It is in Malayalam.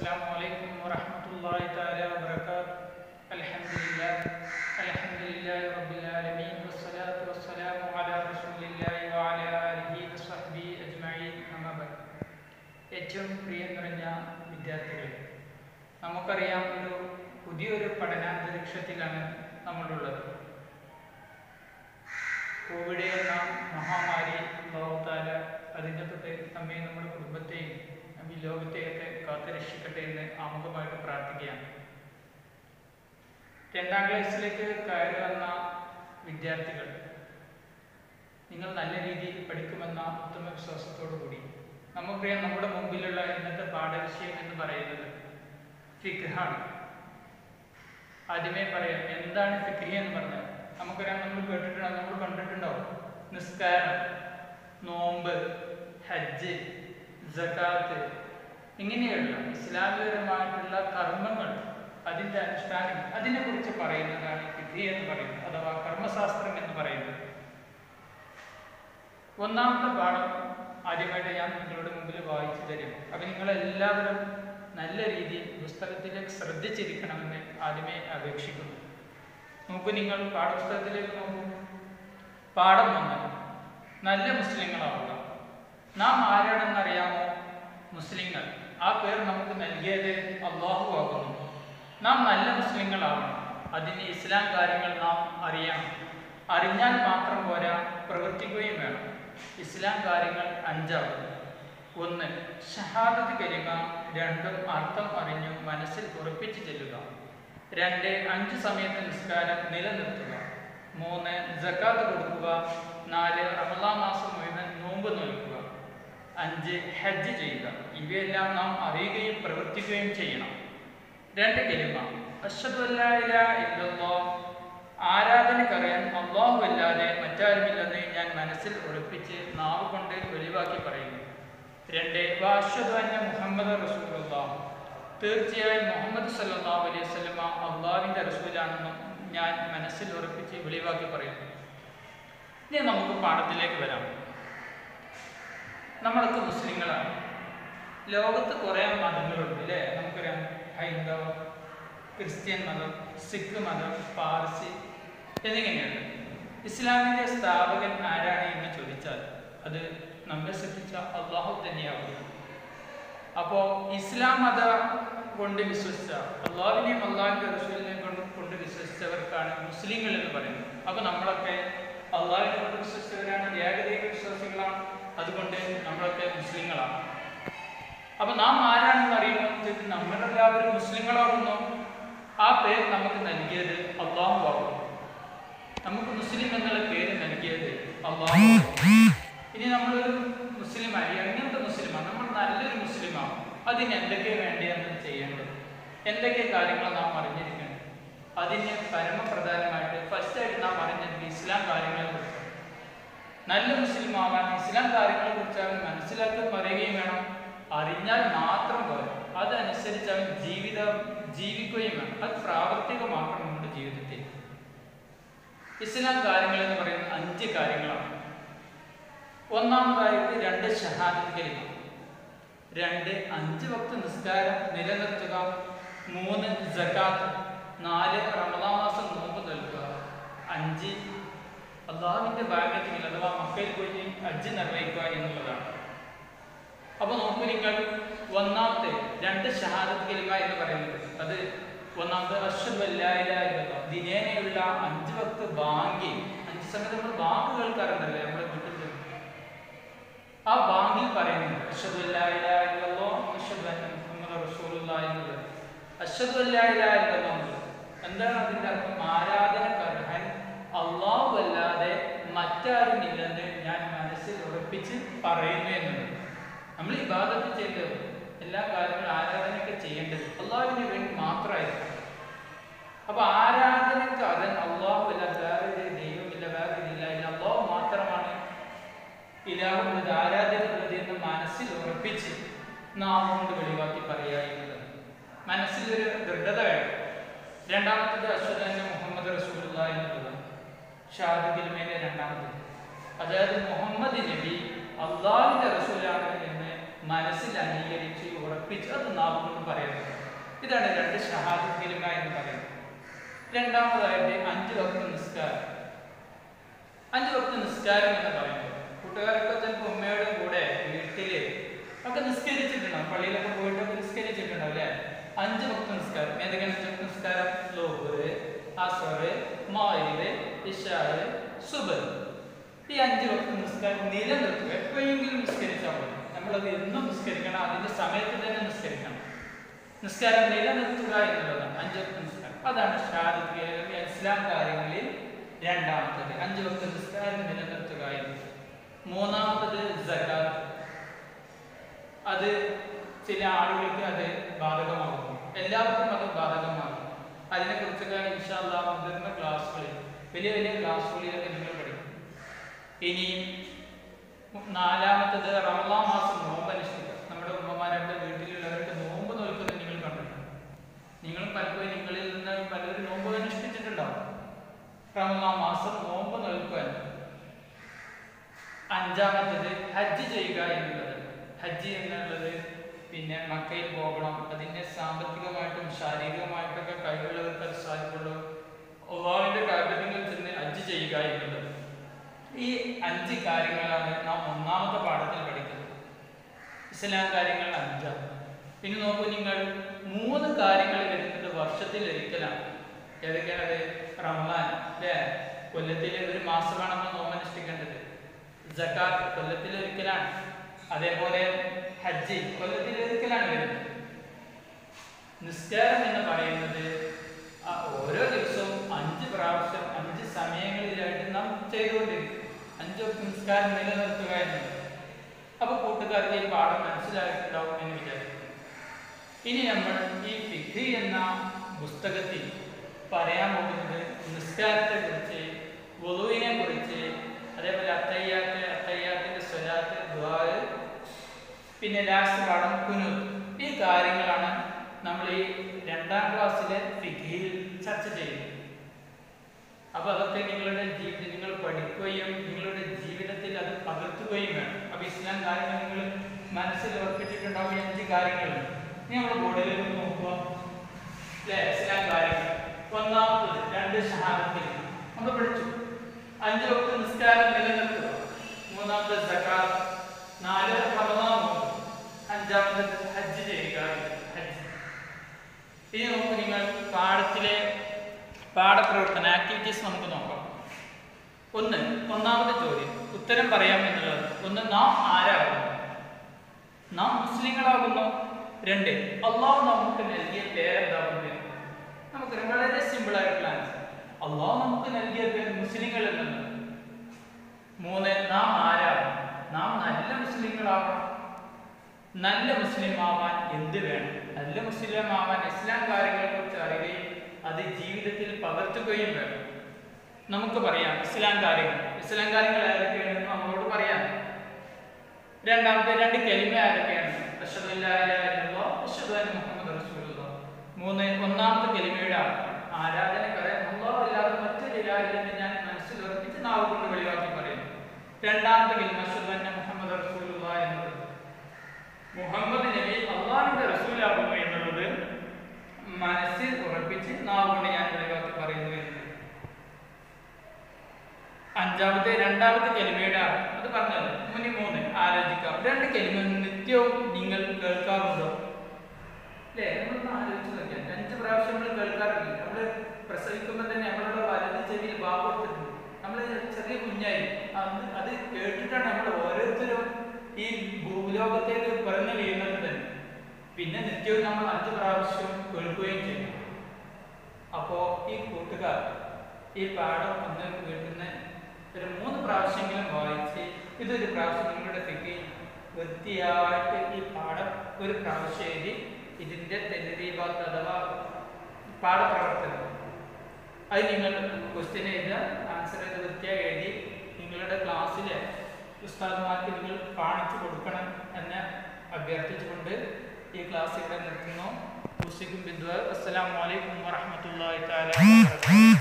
السلام عليكم ورحمة الله تعالى وبركاته الحمد لله الحمد لله رب العالمين والصلاة والسلام على رسول الله وعلى آله وصحبه أجمعين أما بعد ഏറ്റവും പ്രിയം നിറഞ്ഞ വിദ്യാർത്ഥികളെ നമുക്കറിയാം ഒരു പുതിയൊരു പഠനാന്തരീക്ഷത്തിലാണ് നമ്മളുള്ളത് കോവിഡ് എന്ന മഹാമാരി ലോകത്താല അതിൻ്റെ തൊട്ട് നമ്മെ നമ്മുടെ കുടുംബത്തെയും ഈ ലോകത്തെയൊക്കെ കാത്തുരക്ഷിക്കട്ടെ എന്ന് ആമുഖമായിട്ട് പ്രാർത്ഥിക്കുകയാണ് രണ്ടാം ക്ലാസ്സിലേക്ക് കയറി വന്ന വിദ്യാർത്ഥികൾ നിങ്ങൾ നല്ല രീതിയിൽ പഠിക്കുമെന്ന ഉത്തമ വിശ്വാസത്തോടു കൂടി നമുക്കറിയാം നമ്മുടെ മുമ്പിലുള്ള ഇന്നത്തെ പാഠവിഷയം എന്ന് പറയുന്നത് ഫിഖാണ് ആദ്യമേ പറയാം എന്താണ് ഫിഖ് എന്ന് പറഞ്ഞാൽ നമുക്കറിയാം നമ്മൾ കേട്ടിട്ടുണ്ടാവും നമ്മൾ കണ്ടിട്ടുണ്ടാവും നിസ്കാരം നോമ്പ് ഹജ്ജ് ജക്കാത്ത് ഇങ്ങനെയുള്ള ഇസ്ലാമികപരമായിട്ടുള്ള കർമ്മങ്ങൾ അതിൻ്റെ അനുഷ്ഠാനം അതിനെക്കുറിച്ച് പറയുന്നതാണ് ഫിഖ് എന്ന് പറയുന്നത് അഥവാ കർമ്മശാസ്ത്രം എന്ന് പറയുന്നത് ഒന്നാമത്തെ പാഠം ആദ്യമായിട്ട് ഞാൻ നിങ്ങളുടെ മുമ്പിൽ വായിച്ചു തരും അപ്പം നിങ്ങളെല്ലാവരും നല്ല രീതിയിൽ പുസ്തകത്തിലേക്ക് ശ്രദ്ധിച്ചിരിക്കണമെന്ന് ആദ്യമേ അപേക്ഷിക്കുന്നു നോക്കൂ നിങ്ങൾ പാഠപുസ്തകത്തിലേക്ക് നോക്കൂ പാഠം ഒന്ന് നല്ല മുസ്ലിങ്ങളാവുക നാം ആരാണെന്നറിയാമോ മുസ്ലിങ്ങൾ ആ പേര് നമുക്ക് നൽകിയത് അള്ളാഹു ആകുന്നു നാം നല്ല മുസ്ലിങ്ങളാവണം അതിന് ഇസ്ലാം കാര്യങ്ങൾ നാം അറിയണം അറിഞ്ഞാൽ മാത്രം പോരാ പ്രവർത്തിക്കുകയും വേണം ഇസ്ലാം കാര്യങ്ങൾ അഞ്ചാവും ഒന്ന് ഷഹാദത്ത് കലിമ രണ്ടും അർത്ഥം അറിഞ്ഞു മനസ്സിൽ ഉറപ്പിച്ചു ചെല്ലുക രണ്ട് അഞ്ച് സമയത്ത് നിസ്കാരം നിലനിർത്തുക മൂന്ന് ജക്കാത്ത് കൊടുക്കുക നാല് റമദാൻ മാസം മുഴുവൻ നോമ്പ് നോക്കുക അഞ്ച് ഹജ്ജ് ചെയ്യുക ഇവയെല്ലാം നാം അറിയുകയും പ്രവർത്തിക്കുകയും ചെയ്യണം രണ്ട് കലിമ അഷ്ഹദു അല്ലാ ഇലാഹ ഇല്ലല്ലാഹ് ആരാധനക്കറിയാൻ അള്ളാഹു അല്ലാതെ മറ്റാരുമില്ലെന്ന് ഞാൻ മനസ്സിൽ ഉറപ്പിച്ച് നാവ് കൊണ്ട് വെളിവാക്കി പറയുന്നു രണ്ട് വാഷദു അന്ന മുഹമ്മദ് റസൂലുള്ളാഹ് തീർച്ചയായും മുഹമ്മദ് സല്ലല്ലാഹു അലൈഹി വസല്ലമ അള്ളാഹുവിൻ്റെ റസൂലാണെന്നും ഞാൻ മനസ്സിൽ ഉറപ്പിച്ച് വെളിവാക്കി പറയുന്നു ഇനി നമുക്ക് പാഠത്തിലേക്ക് വരാം നമ്മളൊക്കെ മുസ്ലിങ്ങളാണ് ലോകത്ത് കുറേ മതങ്ങളുണ്ട് അല്ലേ നമുക്കറിയാം ഹൈന്ദവ ക്രിസ്ത്യൻ മതം സിഖ് മതം പാർസി എന്നിങ്ങനെയുണ്ട് ഇസ്ലാമിൻ്റെ സ്ഥാപകൻ ആരാണ് എന്ന് ചോദിച്ചാൽ അത് നമ്മെ സൃഷ്ടിച്ച അള്ളാഹു തന്നെയാകും അപ്പോൾ ഇസ്ലാം മത കൊണ്ട് വിശ്വസിച്ച അള്ളാഹുവിനെയും അള്ളാഹിൻ്റെ റസൂലിനെയും കൊണ്ട് കൊണ്ട് വിശ്വസിച്ചവർക്കാണ് മുസ്ലിങ്ങൾ എന്ന് പറയുന്നത് അപ്പോൾ നമ്മളൊക്കെ അള്ളാഹിനെ കൊണ്ട് വിശ്വസിച്ചവരാണ് ഏകദൈവ വിശ്വാസികളാണ് അതുകൊണ്ട് നമ്മളൊക്കെ മുസ്ലിങ്ങളാണ് അപ്പൊ നാം ആരാണെന്ന് അറിയുമ്പോൾ നമ്മളെല്ലാവരും മുസ്ലിങ്ങളാകുന്നു ആ പേര് നമുക്ക് നൽകിയത് അള്ളാഹു ആകും നമുക്ക് മുസ്ലിം എന്നുള്ള പേര് നൽകിയത് അള്ളാഹു ഇനി നമ്മളൊരു മുസ്ലിമായി അങ്ങനത്തെ മുസ്ലിമാണ് നമ്മൾ നല്ലൊരു മുസ്ലിമാണ് അതിന് എന്തൊക്കെ വേണ്ടിയാണ് ചെയ്യേണ്ടത് എന്തൊക്കെ കാര്യങ്ങൾ നാം അറിഞ്ഞിരിക്കണം അതിന് പരമപ്രധാനമായിട്ട് ഫസ്റ്റായിട്ട് നാം അറിഞ്ഞത് ഇസ്ലാം കാര്യങ്ങളെ കുറിച്ച് നല്ല മുസ്ലിം ആവാൻ ഇസ്ലാം കാര്യങ്ങളെ കുറിച്ച് അവൻ മനസ്സിലാക്കുകയും അറിയുകയും വേണം അറിഞ്ഞാൽ മാത്രം പോരാ അതനുസരിച്ച് അവൻ ജീവിതം ജീവിക്കുകയും വേണം അത് പ്രാവർത്തികമാക്കണം നമ്മുടെ ജീവിതത്തിൽ ഇസ്ലാം കാര്യങ്ങൾ എന്ന് പറയുന്ന അഞ്ച് കാര്യങ്ങളാണ് ഒന്നാമതായിട്ട് രണ്ട് ഷഹാദത്ത് കലിമ രണ്ട് അഞ്ച് വക്ത് നിസ്കാരം നിലനിർത്തുക മൂന്ന് ജക്കാത്ത് നാല് റമദാൻ മാസം നോമ്പ് നൽകുക അഞ്ച് അള്ളാഹുവിൻ്റെ ഭാഗ്യത്തിൽ അഥവാ മക്കയിൽ പോയി ഹജ്ജ് നിർവഹിക്കുക എന്നുള്ളതാണ് അപ്പോൾ നോക്കൂ നിങ്ങൾ ഒന്നാമത്തെ രണ്ട് ഷഹാദത്ത് കലിമ എന്ന് പറയുന്നത് അത് ഒന്നാമത്തെ അഷ്ഹദു അല്ലാ ഇലാഹ ഇല്ലല്ലാഹ് ദിനേനയുള്ള അഞ്ച് വക്ത് ബാങ്കി അഞ്ച് സമയത്ത് നമ്മൾ ബാങ്ക് കേൾക്കാറുണ്ടല്ലേ നമ്മുടെ വീട്ടിൽ ആ ബാങ്കിൽ പറയുന്നത് അഷ്ഹദു അല്ലാ ഇലാഹ ഇല്ലല്ലാഹ് അഷ്ഹദു അന്ന മുഹമ്മദ് റസൂലുള്ളാഹി എന്നുള്ളത് അഷ്ഹദു അല്ലാ ഇലാഹ ഇല്ലല്ലാഹ് എന്നുള്ളത് എന്താണ് അതിൻ്റെ അർത്ഥം ആരാധനക്കർഹൻ അള്ളാഹു അല്ലാതെ മറ്റാരുമില്ലെന്ന് ഞാൻ മനസ്സിൽ ഉറപ്പിച്ച് പറയുന്നു എന്നുള്ളത് നമ്മൾ ഈ ഭാഗത്ത് ചെയ്തത് എല്ലാ കാര്യങ്ങളും ആരാധനയൊക്കെ ചെയ്യേണ്ടത് അള്ളാഹുവിന് വേണ്ടി മാത്രമായിരുന്നു അപ്പൊ ആരാധനക്ക് അതൻ അള്ളാഹു അല്ല വേറൊരു ദൈവമില്ല വേറൊരു ഇല്ല ഇല്ല അള്ളാഹു മാത്രമാണ് ഇലാഹുള്ളത് ആരാധനയുള്ളത് എന്ന് മനസ്സിൽ ഉറപ്പിച്ച് നാം കൊണ്ട് വെളിവാക്കി പറയുക എന്നുള്ളത് മനസ്സിലൊരു ദൃഢത വേണം രണ്ടാമത്തത് അശ്വതന്നെ മുഹമ്മദ് റസൂലുള്ള എന്നുള്ളത് ഷാദിഖിൽമേലെ രണ്ടാമത്തത് അതായത് മുഹമ്മദ് നബി അള്ളാഹിന്റെ റസൂലാണ് എന്ന് മനസ്സിൽ അംഗീകരിച്ച് ഉറപ്പിച്ച് അത് നാവുകൊണ്ട് പറയുന്നത് ഇതാണ് രണ്ട് ഷഹാദ് ഫിലിമ എന്ന് പറയുന്നത് രണ്ടാമതായിട്ട് അഞ്ച് വക്ത നിസ്കാരം അഞ്ച് വക്ത നിസ്കാരം എന്ന് പറയുന്നത് കൂട്ടുകാരൊക്കെ ചിലപ്പോൾ ഉമ്മയുടെ കൂടെ വീട്ടില് ഒക്കെ നിസ്കരിച്ചിട്ടുണ്ടാവും പള്ളിയിലൊക്കെ പോയിട്ടൊക്കെ നിസ്കരിച്ചിട്ടുണ്ടാവും അല്ലേ അഞ്ച് വക്ത നിസ്കാരം ഏതൊക്കെയാണ് അഞ്ച് വക്ത നിസ്കാരം ലോഹറ് അസറ് മാരിവ് ഇഷാറ് സുബർ ഈ അഞ്ച് വക്ത നിസ്കാരം നിലനിർത്തുക എപ്പോഴെങ്കിലും നിസ്കരിച്ചാൽ മതി നമ്മളത് എന്നും നിസ്കരിക്കണം അതിന്റെ സമയത്ത് തന്നെ നിസ്കരിക്കണം നിസ്കാരം നിലനിർത്തുക എന്നുള്ളതാണ് അഞ്ച് വക്ത നിസ്കാരം അതാണ് ഷഹാദത്ത് അല്ലെങ്കിൽ ഇസ്ലാം കാര്യങ്ങളിൽ രണ്ടാമത്തത് അഞ്ച് വക്ത നിസ്കാരം നിലനിർത്തുക എന്നത് മൂന്നാമത്തത് സക്കാത്ത് അത് ചില ആളുകൾക്ക് അത് ബാധകമാകുന്നു എല്ലാവർക്കും അത് ബാധകമാകും അതിനെ കുറിച്ചൊക്കെ ഇൻഷാല്ല മുതിർന്ന ക്ലാസ്സുകളിൽ വലിയ വലിയ ക്ലാസ്സുകളിലൊക്കെ നിങ്ങൾ പഠിക്കും ഇനി നാലാമത്തത് റമദാൻ മാസം നോമ്പ് അനുഷ്ഠിക്കുക നമ്മുടെ ഉമ്മമാരുടെ വീട്ടിലുള്ളവർക്ക് നോമ്പ് നോക്കുന്നത് നിങ്ങൾ കണ്ടിട്ടുണ്ട് നിങ്ങൾ പലപ്പോഴും നിങ്ങളിൽ നിന്ന് പലരും നോമ്പ് അനുഷ്ഠിച്ചിട്ടുണ്ടാവും റമദാൻ മാസം നോമ്പ് നോൽക്കുക അഞ്ചാമത്തത് ഹജ്ജ് ചെയ്യുക എന്നുള്ളത് ഹജ്ജ് എന്നുള്ളത് പിന്നെ മക്കയിൽ പോകണം അതിന്റെ സാമ്പത്തികമായിട്ടും ശാരീരികമായിട്ടൊക്കെ കഴിവുള്ളവർക്ക് അത് സാധിക്കുള്ളൂ ഒവാവിന്റെ കാര്യങ്ങൾ ചെന്ന് ഹജ്ജ് ചെയ്യുക എന്നുള്ളത് ഈ അഞ്ച് കാര്യങ്ങളാണ് നാം ഒന്നാമത്തെ പാഠത്തിൽ പഠിക്കുന്നത് ഇസ്ലാം കാര്യങ്ങൾ അഞ്ചാണ് പിന്നെ നോക്കൂ നിങ്ങൾ മൂന്ന് കാര്യങ്ങൾ വരുന്നത് വർഷത്തിൽ ഒരിക്കലാണ് ഏതൊക്കെയാണ് അത് റമദാൻ അല്ലേ കൊല്ലത്തിൽ ഒരു മാസമാണ് നമ്മൾ നോമനുഷ്ഠിക്കേണ്ടത് ജക്കാത്ത് കൊല്ലത്തിൽ ഒരിക്കലാണ് അതേപോലെ ഹജ്ജ് കൊല്ലത്തിൽ ഒരിക്കലാണ് വരുന്നത് നിസ്കാരം എന്ന് പറയുന്നത് ആ ഓരോ ദിവസവും അഞ്ച് പ്രാവശ്യം അഞ്ച് സമയങ്ങളിലായിട്ട് നാം ചെയ്തുകൊണ്ടിരിക്കും അഞ്ച് വക്ത നിസ്കാരം നിലനിർത്തുക എന്നുള്ളത് അപ്പൊ കൂട്ടുകാർക്ക് ഈ പാഠം മനസ്സിലായിട്ടുണ്ടാവും എന്ന് വിചാരിക്കുന്നു ഇനി നമ്മൾ ഈ ഫിഖ് എന്ന പുസ്തകത്തിൽ പറയാൻ പോകുന്നത് നിസ്കാരത്തെ കുറിച്ച് വധുവിനെ കുറിച്ച് അതേപോലെ അത്തയ്യാത്ത് അത്തയ്യാത്തിന്റെ സ്വലാത്ത് ദ്വാര് പിന്നെ ലാസ്റ്റ് പാഠം കുനൂത്ത് ഈ കാര്യങ്ങളാണ് നമ്മൾ ഈ രണ്ടാം ക്ലാസ്സിലെ ഫിഖിയിൽ ചർച്ച ചെയ്യുന്നത് അപ്പൊ അതൊക്കെ നിങ്ങളുടെ ജീവിതം നിങ്ങൾ പഠിക്കുകയും നിങ്ങളുടെ ജീവിതത്തിൽ അത് പകർത്തുകയും വേണം അപ്പൊ ഇസ്ലാം കാര്യങ്ങൾ നിങ്ങൾ മനസ്സിൽ ഉറപ്പിച്ചിട്ടുണ്ടാവും ഈ അഞ്ച് കാര്യങ്ങൾ ഇനി നമ്മൾ ബോർഡിൽ നോക്കുക അല്ലേ ഇസ്ലാം കാര്യങ്ങൾ ഒന്നാമത്തത് രണ്ട് ഷഹാദത്തിൽ നമ്മൾ പഠിച്ചു അഞ്ച് വക്ത നിസ്കാരം നിലനിർത്തുക മൂന്നാമത് സക്കാത്ത് നാല് റമദാൻ നോക്കുക അഞ്ചാമത് ഹജ്ജ് ചെയ്യുക ഹജ്ജ് ഇനി നോക്കൂ നിങ്ങൾ പാഠത്തിലെ പാഠപ്രവർത്തന ആക്ടിവിറ്റീസ് നമുക്ക് നോക്കാം ഒന്ന് ഒന്നാമത്തെ ചോദ്യം ഉത്തരം പറയാം എന്നുള്ളത് ഒന്ന് നാം ആരാകുന്നു നാം മുസ്ലിങ്ങളാകുന്നു രണ്ട് അള്ളാഹു നമുക്ക് നൽകിയ പേരെന്താകുന്നു നമുക്ക് വളരെ സിമ്പിൾ ആയിട്ടുള്ള ആൻസർ അള്ളാഹു നമുക്ക് നൽകിയ പേര് മുസ്ലിങ്ങൾ എന്നുള്ളത് മൂന്ന് നാം ആരാകും നാം നല്ല മുസ്ലിങ്ങളാകണം നല്ല മുസ്ലിം ആവാൻ എന്ത് വേണം നല്ല മുസ്ലിം ആവാൻ ഇസ്ലാം കാര്യങ്ങളെ കുറിച്ച് അറിയുകയും അത് ജീവിതത്തിൽ പകർത്തുകയും വേണം നമുക്ക് പറയാം ഇസ്ലാം കാര്യങ്ങൾ ഇസ്ലാം കാര്യങ്ങൾ ഏതൊക്കെയാണെന്ന് നമ്മളോട് പറയാം രണ്ടാമത്തെ രണ്ട് കെലിമ ആരൊക്കെയാണ് അഷ്ഹദു അല്ലാ ഇലാഹ ഇല്ലല്ലാഹ്, അഷ്ഹദു അന്ന മുഹമ്മദ് റസൂലുള്ളാഹ്. മൂന്ന് ഒന്നാമത്തെ കെലിമയുടെ അർത്ഥം ആരാധന പറയാൻ അള്ളാഹു അല്ലാതെ മറ്റൊരു ഇലാഹില്ലെന്ന് ഞാൻ മനസ്സിൽ ഉറപ്പിച്ച് നാവ് കൊണ്ട് വെളിവാക്കി പറയുന്നു രണ്ടാമത്തെ കെലിമ അഷ്ഹദു അന്ന മുഹമ്മദ് റസൂലുള്ളാഹ് എന്നുള്ളത് മുഹമ്മദ് നബി അള്ളാഹിന്റെ റസൂലാകുന്നു എന്നുള്ളത് മനസ്സിൽ ഉറപ്പിച്ച് നാവ് കൊണ്ട് ഞാൻ വെളിവാക്കി പറയുന്നു എന്നത് അഞ്ചാമത്തെ രണ്ടാമത്തെ കെലിമയുടെ അർത്ഥം അത് പറഞ്ഞല്ലോ മുനി മൂന്ന് ആലോചിക്കാം രണ്ട് കെലിമ നിത്യവും നിങ്ങൾ കേൾക്കാറുണ്ടോ അല്ലേ നമ്മളൊന്ന് ആലോചിച്ച് നോക്കിയാൽ അഞ്ച് പ്രാവശ്യം നമ്മൾ കേൾക്കാറില്ല നമ്മൾ പ്രസവിക്കുമ്പോൾ തന്നെ നമ്മളുടെ വലത് ചെവിയിൽ ബാബ് കൊടുത്തിട്ടുണ്ട് നമ്മൾ ചെറിയ കുഞ്ഞായി അത് അത് കേട്ടിട്ടാണ് നമ്മൾ ഓരോരുത്തരും ഈ ഭൂലോകത്തേക്ക് പിറന്നു വീഴുന്നത് തന്നെ പിന്നെ നിത്യവും നമ്മൾ അഞ്ച് പ്രാവശ്യം കേൾക്കുകയും ചെയ്യും അപ്പോ ഈ കൂട്ടുകാർ ഈ പാഠം ഒന്ന് വീട്ടിൽ നിന്ന് ഒരു മൂന്ന് പ്രാവശ്യമെങ്കിലും വായിച്ച് ഇതൊരു പ്രാവശ്യം നിങ്ങളുടെ ഫിക്കി വൃത്തിയായിട്ട് ഈ പാഠം ഒരു പ്രാവശ്യം എഴുതി ഇതിന്റെ തെരുതീപാത്ത് അഥവാ പാഠപ്രവർത്തനം അത് നിങ്ങൾ ക്വസ്റ്റ്യൻ എഴുതുക ആൻസർ ചെയ്ത് വൃത്തിയായി എഴുതി നിങ്ങളുടെ ക്ലാസ്സിലെ ഉസ്താദ്മാർക്ക് നിങ്ങൾ കാണിച്ചു കൊടുക്കണം എന്ന് അഭ്യർത്ഥിച്ചുകൊണ്ട് ഈ ക്ലാസ് ഇവിടെ നിർത്തുന്നു ഉസിക്കും ബിദ്വ അസ്സലാമു അലൈക്കും വറഹ്മത്തുള്ളാഹി തആല വബറകാതുഹു